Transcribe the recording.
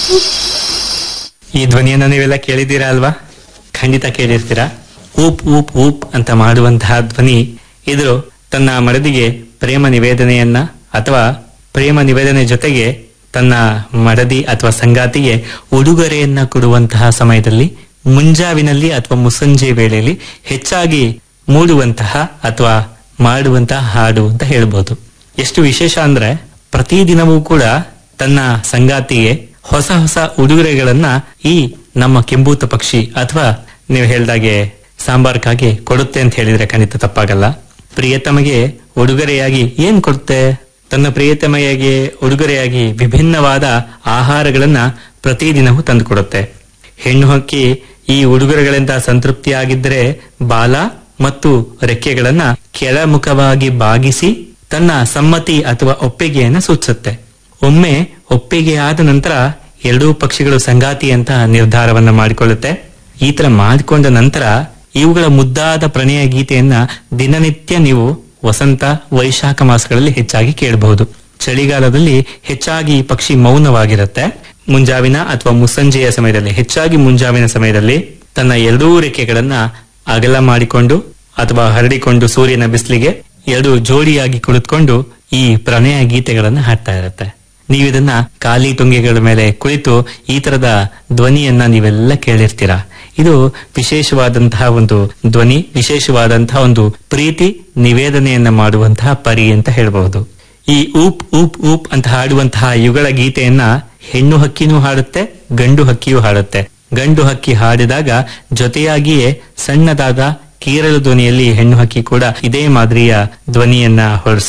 ಈ ಧ್ವನಿಯನ್ನ ನೀವೆಲ್ಲ ಕೇಳಿದ್ದೀರಾ ಅಲ್ವಾ ಖಂಡಿತ ಕೇಳಿರ್ತೀರಾ ಊಪ್ ಊಪ್ ಊಪ್ ಅಂತ ಮಾಡುವಂತಹ ಧ್ವನಿ ಇದು ತನ್ನ ಮಡದಿಗೆ ಪ್ರೇಮ ನಿವೇದನೆಯನ್ನ ಅಥವಾ ಪ್ರೇಮ ನಿವೇದನೆ ಜೊತೆಗೆ ತನ್ನ ಮಡದಿ ಅಥವಾ ಸಂಗಾತಿಗೆ ಉಡುಗೊರೆಯನ್ನ ಕೊಡುವಂತಹ ಸಮಯದಲ್ಲಿ ಮುಂಜಾವಿನಲ್ಲಿ ಅಥವಾ ಮುಸ್ಸಂಜೆ ವೇಳೆಯಲ್ಲಿ ಹೆಚ್ಚಾಗಿ ಮೂಡುವಂತಹ ಅಥವಾ ಮಾಡುವಂತಹ ಹಾಡು ಅಂತ ಹೇಳ್ಬೋದು ಎಷ್ಟು ವಿಶೇಷ ಅಂದ್ರೆ ಪ್ರತಿದಿನವೂ ಕೂಡ ತನ್ನ ಸಂಗಾತಿಗೆ ಹೊಸ ಹೊಸ ಉಡುಗೊರೆಗಳನ್ನ ಈ ನಮ್ಮ ಕೆಂಬೂತ ಪಕ್ಷಿ ಅಥವಾ ನೀವು ಹೇಳ್ದಾಗೆ ಸಾಂಬಾರ್ಕಾಗಿ ಕೊಡುತ್ತೆ ಅಂತ ಹೇಳಿದ್ರೆ ಖಂಡಿತ ತಪ್ಪಾಗಲ್ಲ ಪ್ರಿಯತಮಗೆ ಉಡುಗೊರೆಯಾಗಿ ಏನ್ ಕೊಡುತ್ತೆ ತನ್ನ ಪ್ರಿಯತಮೆಯಾಗಿ ಉಡುಗೊರೆಯಾಗಿ ವಿಭಿನ್ನವಾದ ಆಹಾರಗಳನ್ನ ಪ್ರತಿದಿನವೂ ತಂದು ಕೊಡುತ್ತೆ ಹೆಣ್ಣು ಹಕ್ಕಿ ಈ ಉಡುಗೊರೆಗಳಿಂದ ಸಂತೃಪ್ತಿಯಾಗಿದ್ದರೆ ಬಾಲ ಮತ್ತು ರೆಕ್ಕೆಗಳನ್ನ ಕೆಳಮುಖವಾಗಿ ಬಾಗಿಸಿ ತನ್ನ ಸಮ್ಮತಿ ಅಥವಾ ಒಪ್ಪಿಗೆಯನ್ನ ಸೂಚಿಸುತ್ತೆ ಒಮ್ಮೆ ಒಪ್ಪಿಗೆಯಾದ ನಂತರ ಎರಡೂ ಪಕ್ಷಿಗಳು ಸಂಗಾತಿ ಅಂತ ನಿರ್ಧಾರವನ್ನ ಮಾಡಿಕೊಳ್ಳುತ್ತೆ ಈ ತರ ಮಾಡಿಕೊಂಡ ನಂತರ ಇವುಗಳ ಮುದ್ದಾದ ಪ್ರಣಯ ಗೀತೆಯನ್ನ ದಿನನಿತ್ಯ ನೀವು ವಸಂತ ವೈಶಾಖ ಮಾಸಗಳಲ್ಲಿ ಹೆಚ್ಚಾಗಿ ಕೇಳಬಹುದು ಚಳಿಗಾಲದಲ್ಲಿ ಹೆಚ್ಚಾಗಿ ಈ ಪಕ್ಷಿ ಮೌನವಾಗಿರುತ್ತೆ ಮುಂಜಾವಿನ ಅಥವಾ ಮುಸ್ಸಂಜೆಯ ಸಮಯದಲ್ಲಿ ಹೆಚ್ಚಾಗಿ ಮುಂಜಾವಿನ ಸಮಯದಲ್ಲಿ ತನ್ನ ಎರಡೂ ರೆಕ್ಕೆಗಳನ್ನ ಅಗಲ ಮಾಡಿಕೊಂಡು ಅಥವಾ ಹರಡಿಕೊಂಡು ಸೂರ್ಯನ ಬಿಸಿಲಿಗೆ ಎರಡು ಜೋಡಿಯಾಗಿ ಕುಳಿತುಕೊಂಡು ಈ ಪ್ರಣಯ ಗೀತೆಗಳನ್ನ ಹಾಡ್ತಾ ಇರುತ್ತೆ ನೀವಿದನ್ನ ಖಾಲಿ ತುಂಗೆಗಳ ಮೇಲೆ ಕುಳಿತು ಈ ತರದ ಧ್ವನಿಯನ್ನ ನೀವೆಲ್ಲ ಕೇಳಿರ್ತೀರಾ ಇದು ವಿಶೇಷವಾದಂತಹ ಒಂದು ಧ್ವನಿ ವಿಶೇಷವಾದಂತಹ ಒಂದು ಪ್ರೀತಿ ನಿವೇದನೆಯನ್ನ ಮಾಡುವಂತಹ ಪರಿ ಅಂತ ಹೇಳಬಹುದು ಈ ಊಪ್ ಊಪ್ ಊಪ್ ಅಂತ ಹಾಡುವಂತಹ ಯುಗಳ ಗೀತೆಯನ್ನ ಹೆಣ್ಣು ಹಕ್ಕಿನೂ ಹಾಡುತ್ತೆ ಗಂಡು ಹಕ್ಕಿಯೂ ಹಾಡುತ್ತೆ ಗಂಡು ಹಕ್ಕಿ ಹಾಡಿದಾಗ ಜೊತೆಯಾಗಿಯೇ ಸಣ್ಣದಾದ ಕೀರಲು ಧ್ವನಿಯಲ್ಲಿ ಹೆಣ್ಣು ಹಕ್ಕಿ ಕೂಡ ಇದೇ ಮಾದರಿಯ ಧ್ವನಿಯನ್ನ ಹೊರಡಿಸುತ್ತೆ